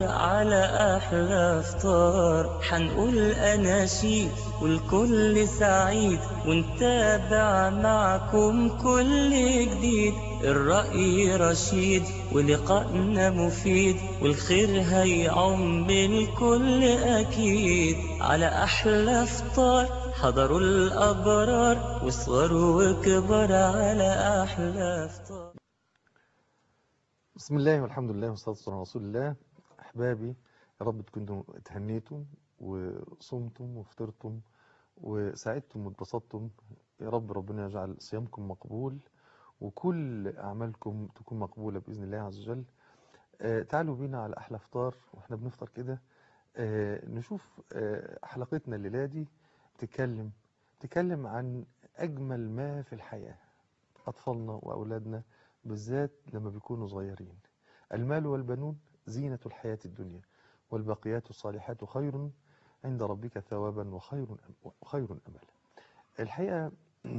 على أحلى فطار حنقول أناشيد والكل سعيد ونتابع معكم كل جديد الرأي رشيد ولقائنا مفيد والخير هيعم الكل أكيد على أحلى فطار حضروا الأبرار وصغار وكبار على أحلى فطار بسم الله والحمد لله والصلاة والسلام على رسول الله أحبابي يا رب تكونوا اتهنيتم وصمتم وفطرتم وسعدتم واتبسطتم يا رب ربنا يجعل صيامكم مقبول وكل أعمالكم تكون مقبولة بإذن الله عز وجل آه تعالوا بينا على أحلى فطار وإحنا بنفطر كده آه نشوف آه حلقتنا الليلة دي بتتكلم بتتكلم عن أجمل ما في الحياة أطفالنا وأولادنا بالذات لما بيكونوا صغيرين المال والبنون زينة الحياة الدنيا والباقيات الصالحات خير عند ربك ثوابا وخير وخير أملا الحقيقة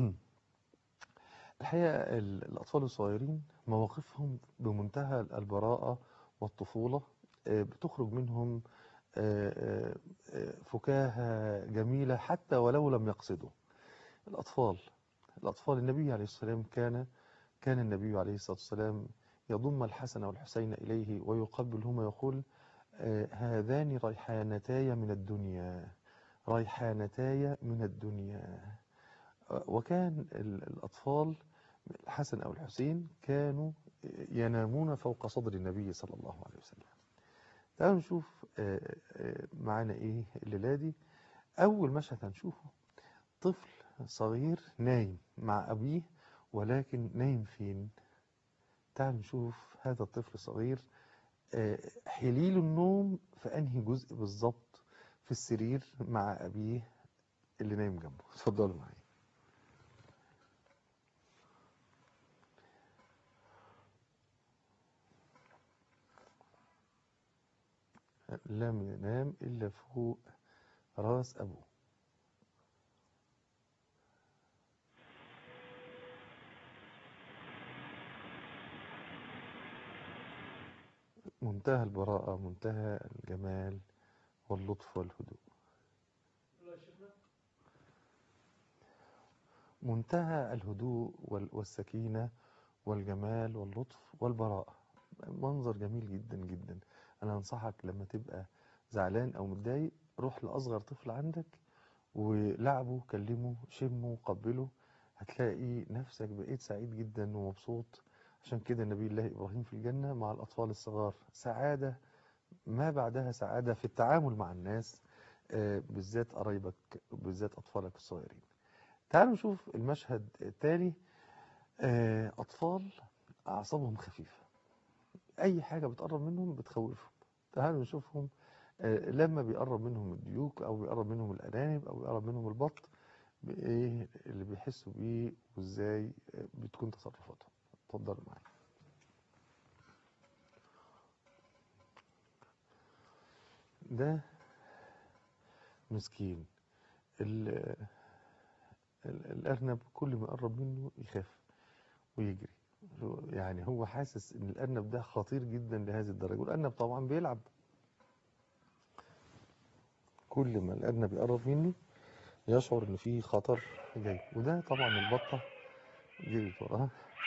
الحقيقة الأطفال الصغيرين مواقفهم بمنتهى البراءة والطفولة بتخرج منهم فكاهة جميلة حتى ولو لم يقصدوا الأطفال الأطفال النبي عليه السلام كان كان النبي عليه الصلاة والسلام يضم الحسن والحسين إليه ويقبلهما يقول هذان ريحانتاي من الدنيا ريحانتاي من الدنيا وكان الأطفال الحسن أو الحسين كانوا ينامون فوق صدر النبي صلى الله عليه وسلم تعالوا نشوف معانا إيه الليلة دي أول مشهد هنشوفه طفل صغير نايم مع أبيه ولكن نايم فين تعالوا نشوف هذا الطفل الصغير حليل النوم في أنهي جزء بالظبط في السرير مع أبيه اللي نايم جنبه اتفضلوا معايا لم ينام إلا فوق راس أبوه منتهى البراءة منتهى الجمال واللطف والهدوء منتهى الهدوء والسكينة والجمال واللطف والبراءة منظر جميل جدا جدا أنا أنصحك لما تبقى زعلان أو متضايق روح لأصغر طفل عندك ولعبه كلمه شمه قبله هتلاقي نفسك بقيت سعيد جدا ومبسوط عشان كده نبي الله إبراهيم في الجنة مع الأطفال الصغار سعادة ما بعدها سعادة في التعامل مع الناس بالذات قرايبك بالذات أطفالك الصغيرين تعالوا نشوف المشهد التالي أطفال أعصابهم خفيفة أي حاجة بتقرب منهم بتخوفهم تعالوا نشوفهم لما بيقرب منهم الديوك أو بيقرب منهم الأرانب أو بيقرب منهم البط بإيه اللي بيحسوا بيه وإزاي بتكون تصرفاتهم اتفضلوا معايا ده مسكين ال ال الأرنب كل ما يقرب منه يخاف ويجري يعني هو حاسس ان الأرنب ده خطير جدا لهذه الدرجة والأرنب طبعا بيلعب كل ما الأرنب يقرب منه يشعر ان فيه خطر جاي وده طبعا البطة جريت وراها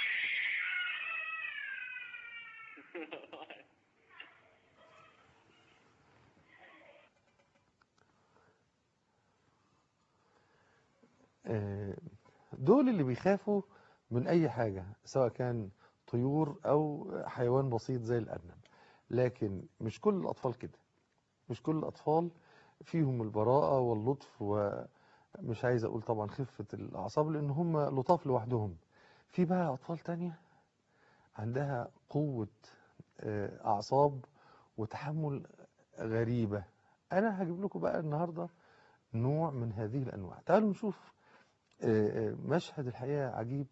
دول اللي بيخافوا من أي حاجة سواء كان طيور أو حيوان بسيط زي الأرنب لكن مش كل الأطفال كده مش كل الأطفال فيهم البراءة واللطف ومش عايز أقول طبعا خفة الأعصاب لأن هم لطاف لوحدهم في بقى أطفال تانية عندها قوة أعصاب وتحمل غريبة أنا هجيب لكم بقى النهاردة نوع من هذه الأنواع تعالوا نشوف مشهد الحقيقة عجيب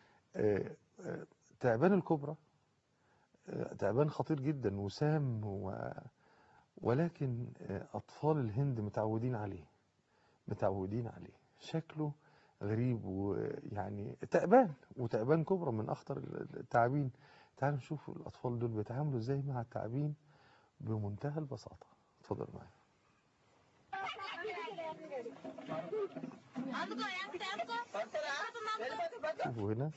تعبان الكبرى تعبان خطير جدا وسام و... ولكن أطفال الهند متعودين عليه متعودين عليه شكله غريب ويعني تعبان وتعبان كبرى من أخطر التعابين تعالوا نشوف الأطفال دول بيتعاملوا ازاي مع التعابين بمنتهى البساطة اتفضل معايا شوفوا هنا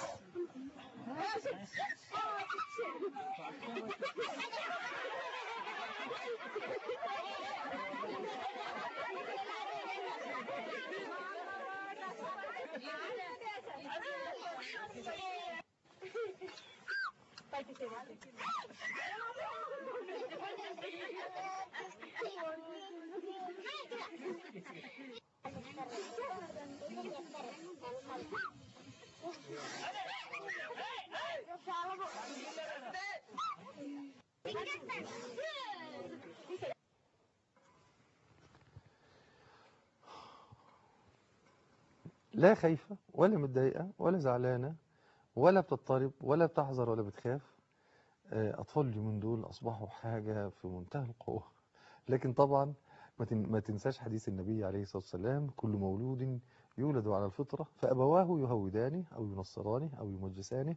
لا خايفة ولا متضايقة ولا زعلانة ولا بتضطرب ولا بتحذر ولا بتخاف آه، أطفال اليومين دول أصبحوا حاجة في منتهى القوة لكن طبعا ما تن- ما تنساش حديث النبي عليه الصلاة والسلام كل مولود يولد على الفطرة فأبواه يهودانه أو ينصرانه أو يمجسانه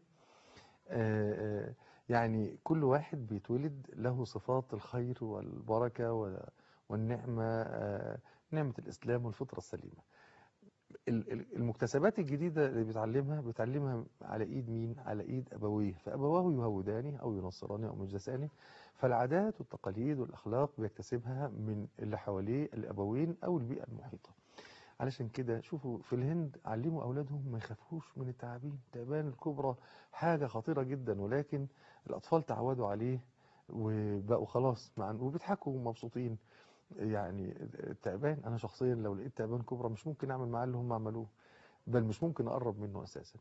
آه، آه، يعني كل واحد بيتولد له صفات الخير والبركة و- والنعمة آه، نعمة الإسلام والفطرة السليمة ال- ال- المكتسبات الجديدة اللي بيتعلمها بيتعلمها على ايد مين على ايد ابويه فابواه يهودانه او ينصرانه او مجلسانه فالعادات والتقاليد والاخلاق بيكتسبها من اللي حواليه الابوين او البيئة المحيطة علشان كده شوفوا في الهند علموا اولادهم ما يخافوش من التعابين التعبان الكبرى حاجة خطيرة جدا ولكن الاطفال تعودوا عليه وبقوا خلاص مع وبيضحكوا ومبسوطين يعني التعبان انا شخصيا لو لقيت تعبان كبرى مش ممكن اعمل معاه اللي هم عملوه بل مش ممكن اقرب منه اساسا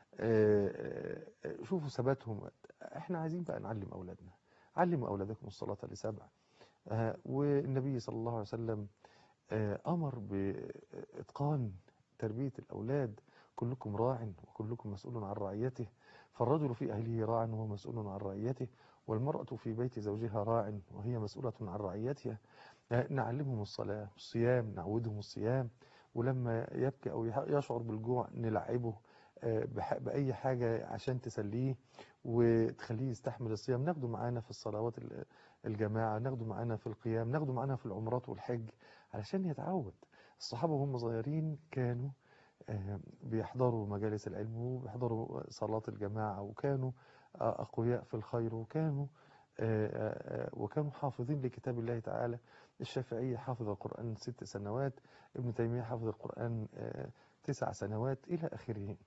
آه، آه، شوفوا ثباتهم احنا عايزين بقى نعلم اولادنا علموا اولادكم الصلاه لسبع آه، والنبي صلى الله عليه وسلم آه، امر باتقان تربيه الاولاد كلكم راع وكلكم مسؤول عن رعيته فالرجل في اهله راع وهو مسؤول عن رعيته والمراه في بيت زوجها راع وهي مسؤوله عن رعيتها نعلمهم الصلاة الصيام نعودهم الصيام ولما يبكي أو يح- يشعر بالجوع نلعبه آه، بح- بأي حاجة عشان تسليه وتخليه يستحمل الصيام ناخده معانا في الصلوات ال- الجماعة ناخده معانا في القيام ناخده معانا في العمرات والحج علشان يتعود الصحابة وهم صغيرين كانوا آه، بيحضروا مجالس العلم وبيحضروا صلاة الجماعة وكانوا آه، أقوياء في الخير وكانوا آه، آه، آه، وكانوا حافظين لكتاب الله تعالى الشافعي حافظ القرآن ست سنوات ابن تيمية حافظ القرآن آه، تسع سنوات إلى آخره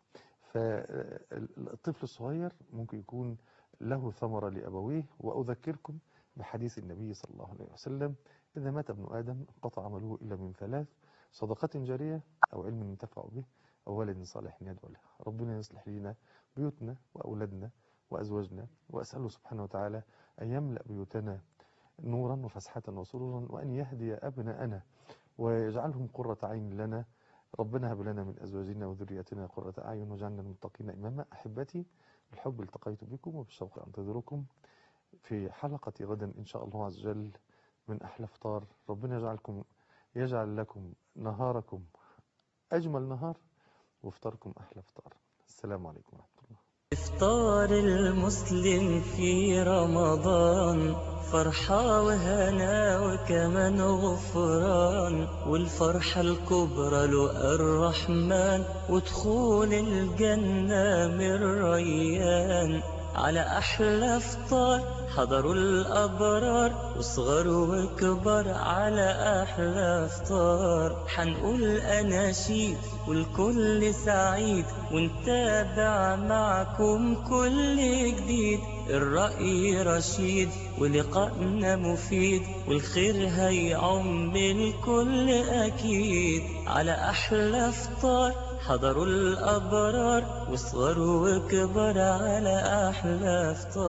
فالطفل الصغير ممكن يكون له ثمرة لأبويه وأذكركم بحديث النبي صلى الله عليه وسلم إذا مات ابن آدم انقطع عمله إلا من ثلاث صدقة جارية أو علم ينتفع به أو ولد صالح يدعو له ربنا يصلح لنا بيوتنا وأولادنا وأزواجنا وأسأله سبحانه وتعالى أن يملأ بيوتنا نورا وفسحة وسرورا وأن يهدي أبناءنا ويجعلهم قرة عين لنا ربنا هب لنا من أزواجنا وذرياتنا قرة أعين وجعلنا المتقين إماما أحبتي بالحب التقيت بكم وبالشوق أنتظركم في حلقة غدا إن شاء الله عز وجل من أحلى فطار ربنا يجعلكم يجعل لكم نهاركم أجمل نهار وفطاركم أحلى فطار السلام عليكم ورحمة الله إفطار المسلم في رمضان فرحة وهنا وكمان غفران والفرحة الكبرى لقى الرحمن ودخول الجنة من ريان على أحلى فطار حضروا الأبرار وصغر وكبر على أحلى فطار حنقول أناشيد والكل سعيد ونتابع معكم كل جديد الرأي رشيد ولقائنا مفيد والخير هيعم الكل أكيد على أحلى فطار حضروا الأبرار وصغر وكبر على أحلى فطار